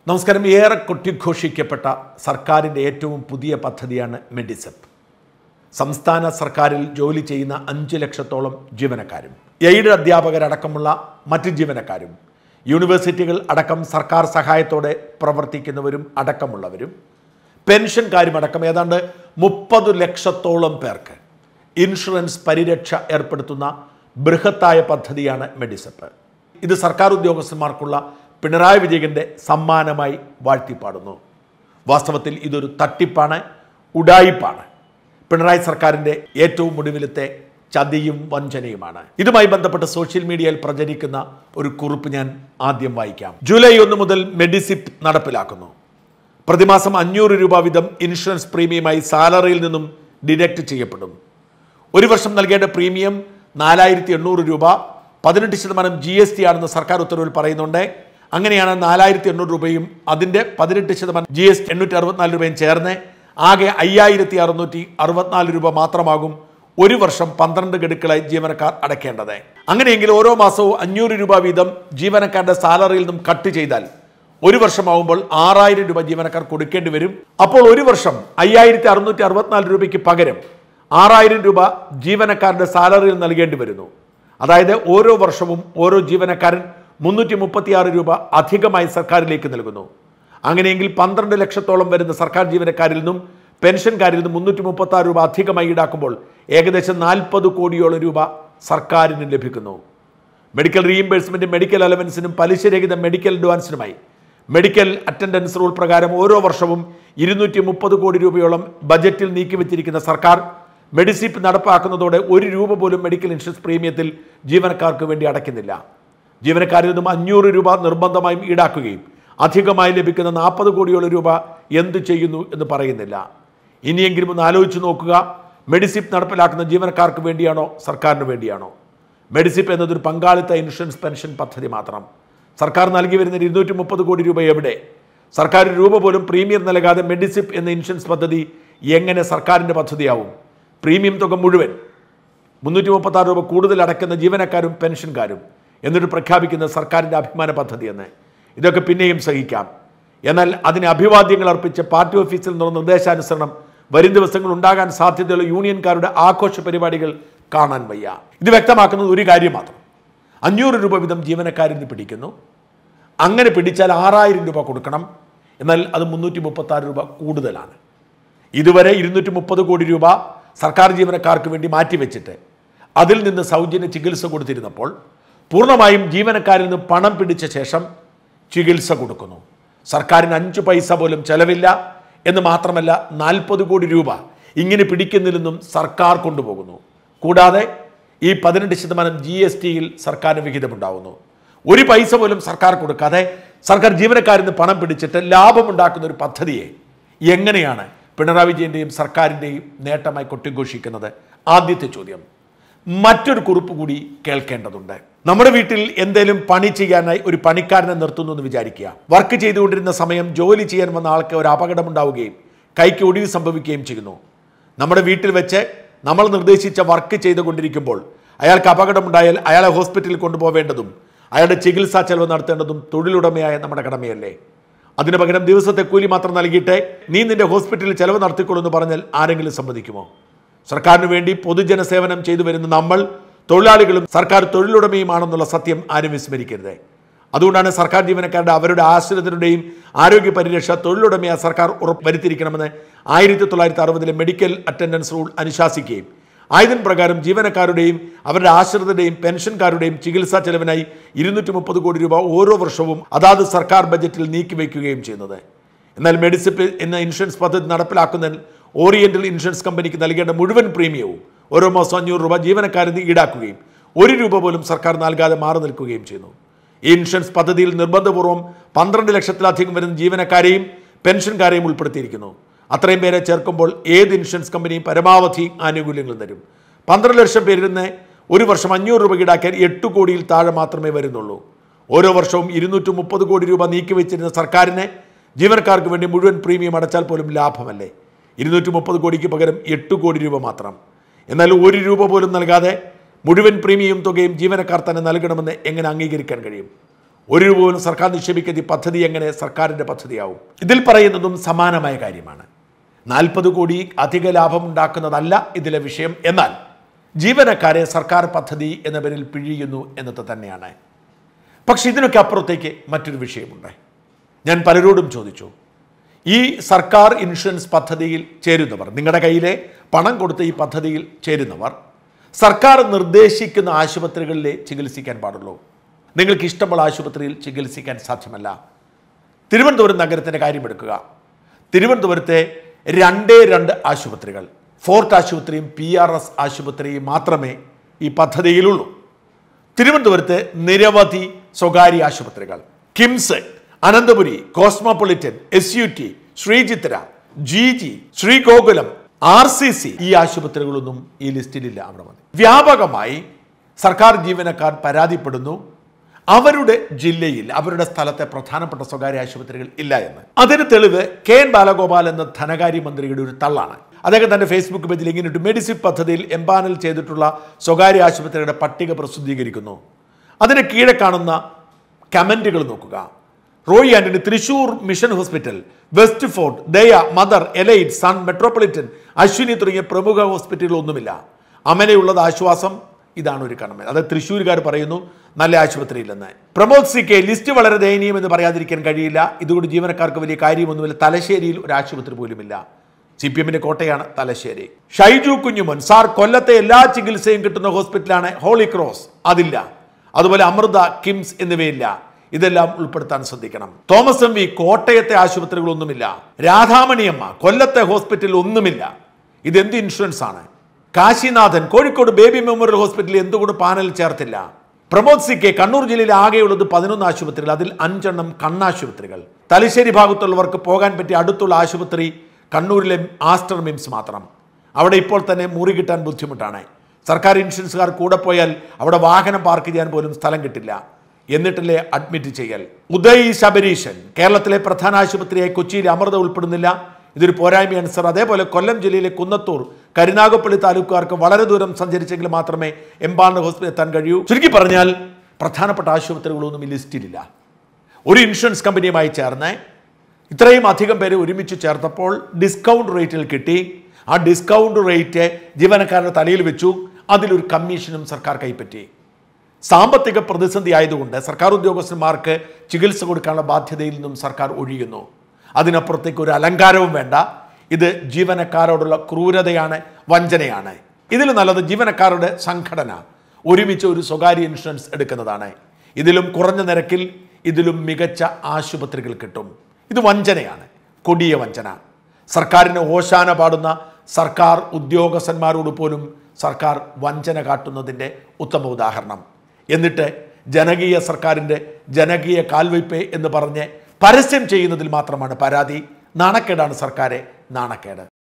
നമസ്കാരം ഏറെ കൊട്ടിഘോഷിക്കപ്പെട്ട സർക്കാരിൻ്റെ ഏറ്റവും പുതിയ പദ്ധതിയാണ് മെഡിസെപ്പ് സംസ്ഥാന സർക്കാരിൽ ജോലി ചെയ്യുന്ന അഞ്ച് ലക്ഷത്തോളം ജീവനക്കാരും എയ്ഡ് അധ്യാപകരടക്കമുള്ള മറ്റ് ജീവനക്കാരും യൂണിവേഴ്സിറ്റികൾ അടക്കം സർക്കാർ സഹായത്തോടെ പ്രവർത്തിക്കുന്നവരും അടക്കമുള്ളവരും പെൻഷൻകാരും അടക്കം ഏതാണ്ട് മുപ്പത് ലക്ഷത്തോളം പേർക്ക് ഇൻഷുറൻസ് പരിരക്ഷ ഏർപ്പെടുത്തുന്ന ബൃഹത്തായ പദ്ധതിയാണ് മെഡിസെപ്പ് ഇത് സർക്കാർ ഉദ്യോഗസ്ഥന്മാർക്കുള്ള പിണറായി വിജയന്റെ സമ്മാനമായി വാഴ്ത്തിപ്പാടുന്നു വാസ്തവത്തിൽ ഇതൊരു തട്ടിപ്പാണ് ഉഡായിപ്പാണ് പിണറായി സർക്കാരിന്റെ ഏറ്റവും ഒടുവിലത്തെ ചതിയും വഞ്ചനയുമാണ് ഇതുമായി ബന്ധപ്പെട്ട് സോഷ്യൽ മീഡിയയിൽ പ്രചരിക്കുന്ന ഒരു കുറിപ്പ് ഞാൻ ആദ്യം വായിക്കാം ജൂലൈ ഒന്ന് മുതൽ മെഡിസിപ്പ് നടപ്പിലാക്കുന്നു പ്രതിമാസം അഞ്ഞൂറ് രൂപ വീതം ഇൻഷുറൻസ് പ്രീമിയമായി സാലറിയിൽ നിന്നും ഡിഡക്റ്റ് ചെയ്യപ്പെടും ഒരു വർഷം നൽകേണ്ട പ്രീമിയം നാലായിരത്തി എണ്ണൂറ് രൂപ പതിനെട്ട് ശതമാനം ജി എസ് ടി ആണെന്ന് സർക്കാർ ഉത്തരവിൽ പറയുന്നുണ്ട് അങ്ങനെയാണ് നാലായിരത്തി എണ്ണൂറ് രൂപയും അതിൻ്റെ പതിനെട്ട് ശതമാനം ജി എസ് ടി എണ്ണൂറ്റി അറുപത്തിനാല് രൂപയും ചേർന്ന് ആകെ അയ്യായിരത്തി അറുന്നൂറ്റി അറുപത്തിനാല് രൂപ മാത്രമാകും ഒരു വർഷം പന്ത്രണ്ട് ഗഡുക്കളായി ജീവനക്കാർ അടയ്ക്കേണ്ടത് അങ്ങനെയെങ്കിൽ ഓരോ മാസവും അഞ്ഞൂറ് രൂപ വീതം ജീവനക്കാരുടെ സാലറിയിൽ നിന്നും കട്ട് ചെയ്താൽ ഒരു വർഷമാവുമ്പോൾ ആറായിരം രൂപ ജീവനക്കാർ കൊടുക്കേണ്ടി വരും അപ്പോൾ ഒരു വർഷം അയ്യായിരത്തി അറുന്നൂറ്റി അറുപത്തിനാല് രൂപയ്ക്ക് പകരം ആറായിരം രൂപ ജീവനക്കാരുടെ സാലറിയിൽ നൽകേണ്ടി വരുന്നു അതായത് ഓരോ വർഷവും ഓരോ ജീവനക്കാരൻ മുന്നൂറ്റി മുപ്പത്തിയാറ് രൂപ അധികമായി സർക്കാരിലേക്ക് നൽകുന്നു അങ്ങനെയെങ്കിൽ പന്ത്രണ്ട് ലക്ഷത്തോളം വരുന്ന സർക്കാർ ജീവനക്കാരിൽ നിന്നും പെൻഷൻകാരിൽ നിന്നും മുന്നൂറ്റി മുപ്പത്തി ആറ് രൂപ അധികമായി ഈടാക്കുമ്പോൾ ഏകദേശം നാൽപ്പത് കോടിയോളം രൂപ സർക്കാരിന് ലഭിക്കുന്നു മെഡിക്കൽ റീഇംബേഴ്സ്മെന്റ് മെഡിക്കൽ അലവൻസിനും പലിശരഹിത മെഡിക്കൽ അഡ്വാൻസിനുമായി മെഡിക്കൽ അറ്റൻഡൻസ് റൂൾ പ്രകാരം ഓരോ വർഷവും ഇരുന്നൂറ്റി മുപ്പത് കോടി രൂപയോളം ബജറ്റിൽ നീക്കിവെച്ചിരിക്കുന്ന സർക്കാർ മെഡിസിപ്പ് നടപ്പാക്കുന്നതോടെ ഒരു രൂപ പോലും മെഡിക്കൽ ഇൻഷുറൻസ് പ്രീമിയത്തിൽ ജീവനക്കാർക്ക് വേണ്ടി അടയ്ക്കുന്നില്ല ജീവനക്കാരിൽ നിന്നും അഞ്ഞൂറ് രൂപ നിർബന്ധമായും ഈടാക്കുകയും അധികമായി ലഭിക്കുന്ന നാൽപ്പത് കോടിയോളം രൂപ എന്തു ചെയ്യുന്നു എന്ന് പറയുന്നില്ല ഇനിയെങ്കിലും ഒന്ന് ആലോചിച്ച് നോക്കുക മെഡിസിപ്പ് നടപ്പിലാക്കുന്ന ജീവനക്കാർക്ക് വേണ്ടിയാണോ സർക്കാരിന് വേണ്ടിയാണോ മെഡിസിപ്പ് എന്നതൊരു പങ്കാളിത്ത ഇൻഷുറൻസ് പെൻഷൻ പദ്ധതി മാത്രം സർക്കാർ നൽകി വരുന്ന ഇരുന്നൂറ്റി മുപ്പത് കോടി രൂപ എവിടെ സർക്കാർ ഒരു രൂപ പോലും പ്രീമിയം നൽകാതെ മെഡിസിപ്പ് എന്ന ഇൻഷുറൻസ് പദ്ധതി എങ്ങനെ സർക്കാരിൻ്റെ പദ്ധതിയാവും പ്രീമിയം തുക മുഴുവൻ മുന്നൂറ്റി മുപ്പത്തി ആറ് രൂപ കൂടുതൽ അടയ്ക്കുന്ന ജീവനക്കാരും പെൻഷൻകാരും എന്നിട്ട് പ്രഖ്യാപിക്കുന്ന സർക്കാരിൻ്റെ അഭിമാന പദ്ധതി എന്ന് ഇതൊക്കെ പിന്നെയും സഹിക്കാം എന്നാൽ അതിന് അഭിവാദ്യങ്ങൾ അർപ്പിച്ച് പാർട്ടി ഓഫീസിൽ നിന്നുള്ള നിർദ്ദേശാനുസരണം വരും ദിവസങ്ങൾ ഉണ്ടാകാൻ സാധ്യതയുള്ള യൂണിയൻകാരുടെ ആഘോഷ പരിപാടികൾ കാണാൻ വയ്യ ഇത് വ്യക്തമാക്കുന്നത് ഒരു കാര്യം മാത്രം അഞ്ഞൂറ് രൂപ വീതം ജീവനക്കാരിൽ നിന്ന് പിടിക്കുന്നു അങ്ങനെ പിടിച്ചാൽ ആറായിരം രൂപ കൊടുക്കണം എന്നാൽ അത് മുന്നൂറ്റി മുപ്പത്തി ആറ് രൂപ കൂടുതലാണ് ഇതുവരെ ഇരുന്നൂറ്റി മുപ്പത് കോടി രൂപ സർക്കാർ ജീവനക്കാർക്ക് വേണ്ടി മാറ്റിവെച്ചിട്ട് അതിൽ നിന്ന് സൗജന്യ ചികിത്സ കൊടുത്തിരുന്നപ്പോൾ പൂർണ്ണമായും ജീവനക്കാരിൽ നിന്ന് പണം പിടിച്ച ശേഷം ചികിത്സ കൊടുക്കുന്നു സർക്കാരിന് അഞ്ച് പൈസ പോലും ചെലവില്ല എന്ന് മാത്രമല്ല നാൽപ്പത് കോടി രൂപ ഇങ്ങനെ പിടിക്കുന്നതിൽ നിന്നും സർക്കാർ കൊണ്ടുപോകുന്നു കൂടാതെ ഈ പതിനെട്ട് ശതമാനം ജി എസ് ടിയിൽ സർക്കാരിന് വിഹിതമുണ്ടാവുന്നു ഒരു പൈസ പോലും സർക്കാർ കൊടുക്കാതെ സർക്കാർ ജീവനക്കാരിൽ നിന്ന് പണം പിടിച്ചിട്ട് ലാഭമുണ്ടാക്കുന്ന ഒരു പദ്ധതിയെ എങ്ങനെയാണ് പിണറായി വിജയന്റെയും സർക്കാരിൻ്റെയും നേട്ടമായി കൊട്ടിഘോഷിക്കുന്നത് ആദ്യത്തെ ചോദ്യം മറ്റൊരു കുറിപ്പ് കൂടി കേൾക്കേണ്ടതുണ്ട് നമ്മുടെ വീട്ടിൽ എന്തേലും പണി ചെയ്യാനായി ഒരു പണിക്കാരനെ നിർത്തുന്നു എന്ന് വിചാരിക്കുക വർക്ക് ചെയ്തുകൊണ്ടിരുന്ന സമയം ജോലി ചെയ്യാൻ വന്ന ആൾക്ക് ഒരു അപകടമുണ്ടാവുകയും കൈക്ക് ഒടിവ് സംഭവിക്കുകയും ചെയ്യുന്നു നമ്മുടെ വീട്ടിൽ വെച്ച് നമ്മൾ നിർദ്ദേശിച്ച വർക്ക് ചെയ്തുകൊണ്ടിരിക്കുമ്പോൾ അയാൾക്ക് അപകടമുണ്ടായാൽ അയാളെ ഹോസ്പിറ്റലിൽ കൊണ്ടുപോവേണ്ടതും അയാളുടെ ചികിത്സാ ചെലവ് നടത്തേണ്ടതും തൊഴിലുടമയായ നമ്മുടെ കടമയല്ലേ അതിനു പകരം ദിവസത്തെ കൂലി മാത്രം നൽകിയിട്ട് നീ നിന്റെ ഹോസ്പിറ്റലിൽ ചെലവ് നടത്തിക്കൊള്ളൂ എന്ന് പറഞ്ഞാൽ ആരെങ്കിലും സമ്മതിക്കുമോ സർക്കാരിന് വേണ്ടി പൊതുജന സേവനം ചെയ്തു വരുന്ന നമ്മൾ തൊഴിലാളികളും സർക്കാർ തൊഴിലുടമയുമാണെന്നുള്ള സത്യം ആരും വിസ്മരിക്കരുത് അതുകൊണ്ടാണ് സർക്കാർ ജീവനക്കാരുടെ അവരുടെ ആശ്രിതരുടെയും ആരോഗ്യ പരിരക്ഷ തൊഴിലുടമയായ സർക്കാർ ഉറപ്പ് വരുത്തിയിരിക്കണമെന്ന് ആയിരത്തി തൊള്ളായിരത്തി അറുപതിലെ മെഡിക്കൽ അറ്റൻഡൻസ് റൂൾ അനുശാസിക്കുകയും ആയതിൻ പ്രകാരം ജീവനക്കാരുടെയും അവരുടെ ആശ്രിതരുടെയും പെൻഷൻകാരുടെയും ചികിത്സാ ചെലവിനായി ഇരുന്നൂറ്റി മുപ്പത് കോടി രൂപ ഓരോ വർഷവും അതാത് സർക്കാർ ബജറ്റിൽ നീക്കിവെക്കുകയും ചെയ്യുന്നത് എന്നാൽ മെഡിസിപ്പ് എന്ന ഇൻഷുറൻസ് പദ്ധതി നടപ്പിലാക്കുന്നതിൽ ഓറിയന്റൽ ഇൻഷുറൻസ് കമ്പനിക്ക് നൽകേണ്ട മുഴുവൻ പ്രീമിയവും ഓരോ മാസം അഞ്ഞൂറ് രൂപ ജീവനക്കാരിൽ നിന്ന് ഈടാക്കുകയും ഒരു രൂപ പോലും സർക്കാർ നൽകാതെ മാറി നിൽക്കുകയും ചെയ്യുന്നു ഈ ഇൻഷുറൻസ് പദ്ധതിയിൽ നിർബന്ധപൂർവ്വം പന്ത്രണ്ട് ലക്ഷത്തിലധികം വരുന്ന ജീവനക്കാരെയും പെൻഷൻകാരെയും ഉൾപ്പെടുത്തിയിരിക്കുന്നു അത്രയും പേരെ ചേർക്കുമ്പോൾ ഏത് ഇൻഷുറൻസ് കമ്പനിയും പരമാവധി ആനുകൂല്യങ്ങൾ തരും പന്ത്രണ്ട് ലക്ഷം പേരിൽ നിന്ന് ഒരു വർഷം അഞ്ഞൂറ് രൂപ ഈടാക്കിയാൽ എട്ട് കോടിയിൽ താഴെ മാത്രമേ വരുന്നുള്ളൂ ഓരോ വർഷവും ഇരുന്നൂറ്റി മുപ്പത് കോടി രൂപ നീക്കിവെച്ചിരുന്ന സർക്കാരിന് ജീവനക്കാർക്ക് വേണ്ടി മുഴുവൻ പ്രീമിയം അടച്ചാൽ പോലും ലാഭമല്ലേ ഇരുന്നൂറ്റി മുപ്പത് കോടിക്ക് പകരം എട്ട് കോടി രൂപ മാത്രം എന്നാൽ ഒരു രൂപ പോലും നൽകാതെ മുഴുവൻ പ്രീമിയം തുകയും ജീവനക്കാർ തന്നെ നൽകണമെന്ന് എങ്ങനെ അംഗീകരിക്കാൻ കഴിയും ഒരു രൂപ പോലും സർക്കാർ നിക്ഷേപിക്കുന്ന ഈ പദ്ധതി എങ്ങനെ സർക്കാരിൻ്റെ പദ്ധതിയാവും ഇതിൽ പറയുന്നതും സമാനമായ കാര്യമാണ് നാൽപ്പത് കോടി അധിക ലാഭം ഉണ്ടാക്കുന്നതല്ല ഇതിലെ വിഷയം എന്നാൽ ജീവനക്കാരെ സർക്കാർ പദ്ധതി എന്ന പേരിൽ പിഴിയുന്നു എന്നത് തന്നെയാണ് പക്ഷെ ഇതിനൊക്കെ അപ്പുറത്തേക്ക് മറ്റൊരു വിഷയമുണ്ട് ഞാൻ പലരോടും ചോദിച്ചു ഈ സർക്കാർ ഇൻഷുറൻസ് പദ്ധതിയിൽ ചേരുന്നവർ നിങ്ങളുടെ കയ്യിലെ പണം കൊടുത്ത് ഈ പദ്ധതിയിൽ ചേരുന്നവർ സർക്കാർ നിർദ്ദേശിക്കുന്ന ആശുപത്രികളിലെ ചികിത്സിക്കാൻ പാടുള്ളൂ നിങ്ങൾക്ക് ഇഷ്ടമുള്ള ആശുപത്രിയിൽ ചികിത്സിക്കാൻ സാധ്യമല്ല തിരുവനന്തപുരം നഗരത്തിൻ്റെ കാര്യമെടുക്കുക തിരുവനന്തപുരത്തെ രണ്ടേ രണ്ട് ആശുപത്രികൾ ഫോർട്ട് ആശുപത്രിയും പി ആർ എസ് ആശുപത്രിയും മാത്രമേ ഈ പദ്ധതിയിലുള്ളൂ തിരുവനന്തപുരത്ത് നിരവധി സ്വകാര്യ ആശുപത്രികൾ KIMS Ananthapuri Cosmopolitan S U T Sreechitra G G Sreegokulam R C C ഈ ആശുപത്രികളൊന്നും ഈ ലിസ്റ്റിലില്ല അവിടെ മതി വ്യാപകമായി സർക്കാർ ജീവനക്കാർ പരാതിപ്പെടുന്നു അവരുടെ ജില്ലയിൽ അവരുടെ സ്ഥലത്തെ പ്രധാനപ്പെട്ട സ്വകാര്യ ആശുപത്രികൾ ഇല്ല എന്ന് അതിന് തെളിവ് കെ എൻ ബാലഗോപാൽ എന്ന ധനകാര്യമന്ത്രിയുടെ ഒരു തള്ളാണ് അദ്ദേഹം തന്റെ ഫേസ്ബുക്ക് പേജിൽ ഇങ്ങനെ ഇട്ടു മെഡിസിൻ പദ്ധതിയിൽ എംപാനൽ ചെയ്തിട്ടുള്ള സ്വകാര്യ ആശുപത്രിയുടെ പട്ടിക പ്രസിദ്ധീകരിക്കുന്നു അതിന് കീഴെ കാണുന്ന കമന്റുകൾ നോക്കുക Roy Antony Thrissur Mission Hospital West Fort Daya Mother Elite Sun Metropolitan Aswini തുടങ്ങിയ പ്രമുഖ ഹോസ്പിറ്റലുകളൊന്നുമില്ല അമലയുള്ളത് ആശ്വാസം ഇതാണ് ഒരു കണമെന്റ് അത് തൃശ്ശൂരുകാർ പറയുന്നു നല്ല ആശുപത്രിയില്ലെന്ന് പ്രമോദ് സി കെ ലിസ്റ്റ് വളരെ ദയനീയം എന്ന് പറയാതിരിക്കാൻ കഴിയില്ല ഇതുകൊണ്ട് ജീവനക്കാർക്ക് വലിയ കാര്യമൊന്നുമില്ല തലശ്ശേരിയിൽ ഒരു ആശുപത്രി പോലുമില്ല സി പി എമ്മിന്റെ കോട്ടയാണ് തലശ്ശേരി ഷൈജു കുഞ്ഞുമോൻ സാർ കൊല്ലത്തെ എല്ലാ ചികിത്സയും കിട്ടുന്ന ഹോസ്പിറ്റലാണ് ഹോളി ക്രോസ് അതില്ല അതുപോലെ അമൃത കിംസ് എന്നിവയില്ല ഇതെല്ലാം ഉൾപ്പെടുത്താൻ ശ്രദ്ധിക്കണം തോമസ് എം വി കോട്ടയത്തെ ആശുപത്രികളൊന്നുമില്ല രാധാമണിയമ്മ കൊല്ലത്തെ ഹോസ്പിറ്റലിൽ ഒന്നുമില്ല ഇതെന്ത് ഇൻഷുറൻസ് ആണ് കാശിനാഥൻ കോഴിക്കോട് ബേബി മെമ്മോറിയൽ ഹോസ്പിറ്റലിൽ എന്തുകൊണ്ട് പാനൽ ചേർത്തില്ല പ്രമോദ് സി കെ കണ്ണൂർ ജില്ലയിൽ ആകെയുള്ളത് പതിനൊന്ന് ആശുപത്രികൾ അതിൽ അഞ്ചെണ്ണം കണ്ണാശുപത്രികൾ തലശ്ശേരി ഭാഗത്തുള്ളവർക്ക് പോകാൻ പറ്റിയ അടുത്തുള്ള ആശുപത്രി കണ്ണൂരിലെ ആസ്റ്റർ മിംസ് മാത്രം അവിടെ ഇപ്പോൾ തന്നെ മുറി കിട്ടാൻ ബുദ്ധിമുട്ടാണ് സർക്കാർ ഇൻഷുറൻസുകാർ കൂടെ പോയാൽ അവിടെ വാഹനം പാർക്ക് ചെയ്യാൻ പോലും സ്ഥലം കിട്ടില്ല എന്നിട്ടല്ലേ അഡ്മിറ്റ് ചെയ്യൽ ഉദയ് ശബരീശൻ കേരളത്തിലെ പ്രധാന ആശുപത്രിയായ കൊച്ചിയിലെ അമൃത ഉൾപ്പെടുന്നില്ല ഇതൊരു പോരായ്മയാണ് സർ അതേപോലെ കൊല്ലം ജില്ലയിലെ കുന്നത്തൂർ കരുനാഗപ്പള്ളി താലൂക്കുകാർക്ക് വളരെ ദൂരം സഞ്ചരിച്ചെങ്കിൽ മാത്രമേ എംപാണ്ട ഹോസ്പിറ്റൽ എത്താൻ കഴിയൂ ചുരുക്കി പറഞ്ഞാൽ പ്രധാനപ്പെട്ട ആശുപത്രികളൊന്നും ഈ ലിസ്റ്റിലില്ല ഒരു ഇൻഷുറൻസ് കമ്പനിയുമായി ചേർന്ന് ഇത്രയും അധികം പേരെ ഒരുമിച്ച് ചേർത്തപ്പോൾ ഡിസ്കൗണ്ട് റേറ്റിൽ കിട്ടി ആ ഡിസ്കൗണ്ട് റേറ്റ് ജീവനക്കാരുടെ തലയിൽ വെച്ചു അതിലൊരു കമ്മീഷനും സർക്കാർ കൈപ്പറ്റി സാമ്പത്തിക പ്രതിസന്ധി ആയതുകൊണ്ട് സർക്കാർ ഉദ്യോഗസ്ഥന്മാർക്ക് ചികിത്സ കൊടുക്കാനുള്ള ബാധ്യതയിൽ നിന്നും സർക്കാർ ഒഴിയുന്നു അതിനപ്പുറത്തേക്ക് ഒരു അലങ്കാരവും വേണ്ട ഇത് ജീവനക്കാരോടുള്ള ക്രൂരതയാണ് വഞ്ചനയാണ് ഇതിൽ നല്ലത് ജീവനക്കാരുടെ സംഘടന ഒരുമിച്ച് ഒരു സ്വകാര്യ ഇൻഷുറൻസ് എടുക്കുന്നതാണ് ഇതിലും കുറഞ്ഞ നിരക്കിൽ ഇതിലും മികച്ച ആശുപത്രികൾ കിട്ടും ഇത് വഞ്ചനയാണ് കൊടിയ വഞ്ചന സർക്കാരിന് ഓശാന പാടുന്ന സർക്കാർ ഉദ്യോഗസ്ഥന്മാരോട് പോലും സർക്കാർ വഞ്ചന കാട്ടുന്നതിൻ്റെ ഉത്തമ ഉദാഹരണം എന്നിട്ട് ജനകീയ സർക്കാരിൻ്റെ ജനകീയ കാൽവയ്പ് എന്ന് പറഞ്ഞ് പരസ്യം ചെയ്യുന്നതിൽ മാത്രമാണ് പരാതി നാണക്കേടാണ് സർക്കാരെ നാണക്കേട്